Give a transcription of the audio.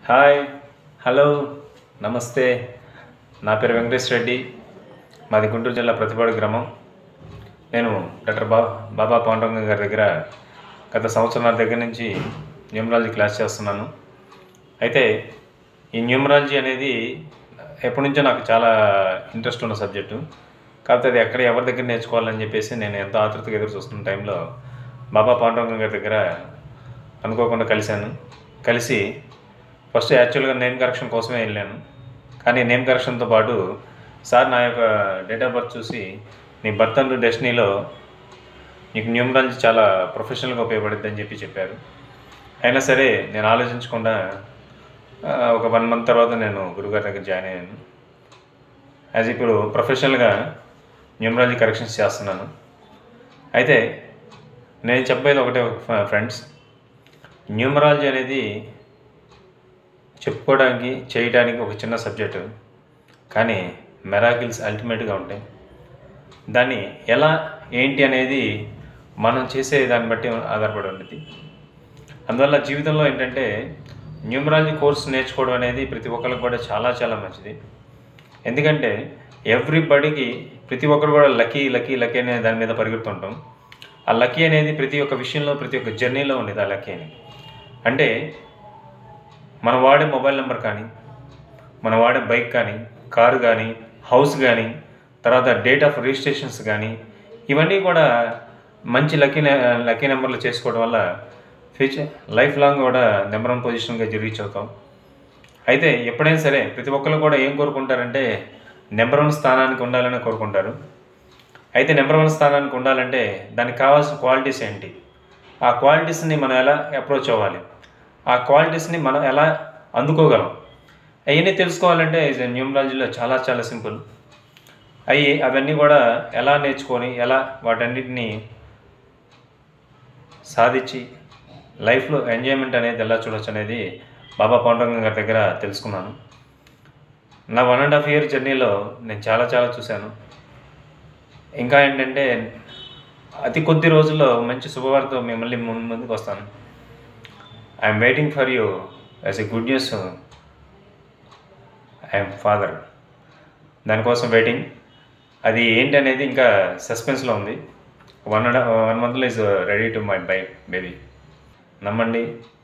hi hello నమస్తే నా పేరు వెంకటేష్ రెడ్డి మాది గుంటూరు జిల్లా ప్రతిపాడు గ్రామం నేను డాక్టర్ బా బాబా పాండురంగ గారి దగ్గర గత సంవత్సరాల దగ్గర నుంచి న్యూమరాలజీ క్లాస్ చేస్తున్నాను అయితే ఈ న్యూమరాలజీ అనేది ఎప్పటి నుంచో నాకు చాలా ఇంట్రెస్ట్ ఉన్న సబ్జెక్టు కాకపోతే అది ఎక్కడ ఎవరి దగ్గర నేర్చుకోవాలని చెప్పేసి నేను ఎంతో ఆతృతగా ఎదురు చూస్తున్న టైంలో బాబా పాండురంగ గారి దగ్గర అనుకోకుండా కలిశాను కలిసి ఫస్ట్ యాక్చువల్గా నేమ్ కరెక్షన్ కోసమే వెళ్ళాను కానీ నేమ్ కరెక్షన్తో పాటు సార్ నా యొక్క డేట్ ఆఫ్ బర్త్ చూసి నీ బర్త్ అండ్ డెస్టినీలో నీకు న్యూమరాలజీ చాలా ప్రొఫెషనల్గా ఉపయోగపడుద్ది అని చెప్పి చెప్పారు అయినా సరే నేను ఆలోచించకుండా ఆ, ఒక వన్ మంత్ తర్వాత నేను గురుగారి దగ్గర జాయిన్ అయ్యాను యాజ్ ఇప్పుడు ప్రొఫెషనల్గా న్యూమరాలజీ కరెక్షన్స్ చేస్తున్నాను అయితే నేను చెప్పేది ఒకటే ఫ- ఫ్రెండ్స్ న్యూమరాలజీ అనేది చెప్పుకోవడానికి చేయడానికి ఒక చిన్న సబ్జెక్టు కానీ మెరాకిల్స్ అల్టిమేట్గా ఉంటాయి దాన్ని ఎలా ఏంటి అనేది మనం చేసే దాన్ని బట్టి ఆధారపడి ఉంటుంది అందువల్ల జీవితంలో ఏంటంటే న్యూమరాలజీ కోర్స్ నేర్చుకోవడం అనేది ప్రతి ఒక్కరికి కూడా చాలా చాలా మంచిది ఎందుకంటే ఎవ్రీబడికి ప్రతి ఒక్కరు కూడా లక్కీ లక్కీ లక్కీ అనే దాని మీద పరిగెడుతుంటాం ఆ లక్కీ అనేది ప్రతి ఒక్క విషయంలో ప్రతి ఒక్క జర్నీలో ఉండేది ఆ లక్కీ అని అంటే మనం వాడే మొబైల్ నెంబర్ కానీ మనం వాడే బైక్ కానీ కారు కానీ హౌస్ కానీ తర్వాత డేట్ ఆఫ్ రిజిస్ట్రేషన్స్ కానీ ఇవన్నీ కూడా మంచి లక్కీ లక్కీ నెంబర్లు చేసుకోవడం వల్ల ఫ్యూచర్ లైఫ్ లాంగ్ కూడా నెంబర్ వన్ పొజిషన్గా రీచ్ అవుతాం అయితే ఎప్పుడైనా సరే ప్రతి ఒక్కరు కూడా ఏం కోరుకుంటారంటే నెంబర్ వన్ స్థానానికి ఉండాలని కోరుకుంటారు అయితే నెంబర్ వన్ స్థానానికి ఉండాలంటే దానికి కావాల్సిన క్వాలిటీస్ ఏంటి ఆ క్వాలిటీస్ని మనం ఎలా అప్రోచ్ అవ్వాలి ఆ క్వాలిటీస్ని మనం ఎలా అందుకోగలం అవన్నీ తెలుసుకోవాలంటే న్యూమరాలజీలో చాలా చాలా సింపుల్ అవి అవన్నీ కూడా ఎలా నేర్చుకొని ఎలా వాటన్నిటిని సాధించి లైఫ్లో ఎంజాయ్మెంట్ అనేది ఎలా చూడొచ్చు అనేది బాబా పాండురంగ గారి దగ్గర తెలుసుకున్నాను నా వన్ అండ్ హాఫ్ ఇయర్ జర్నీలో నేను చాలా చాలా చూశాను ఇంకా ఏంటంటే అతి కొద్ది రోజుల్లో మంచి శుభవార్త మిమ్మల్ని ముందు ముందుకు వస్తాను I'm waiting for you as a good news I'm father దానికోసం వెయిటింగ్ అది ఏంటి అనేది ఇంకా సస్పెన్స్లో ఉంది వన్ అండ్ వన్ మంత్లో is ready to my by baby నమ్మండి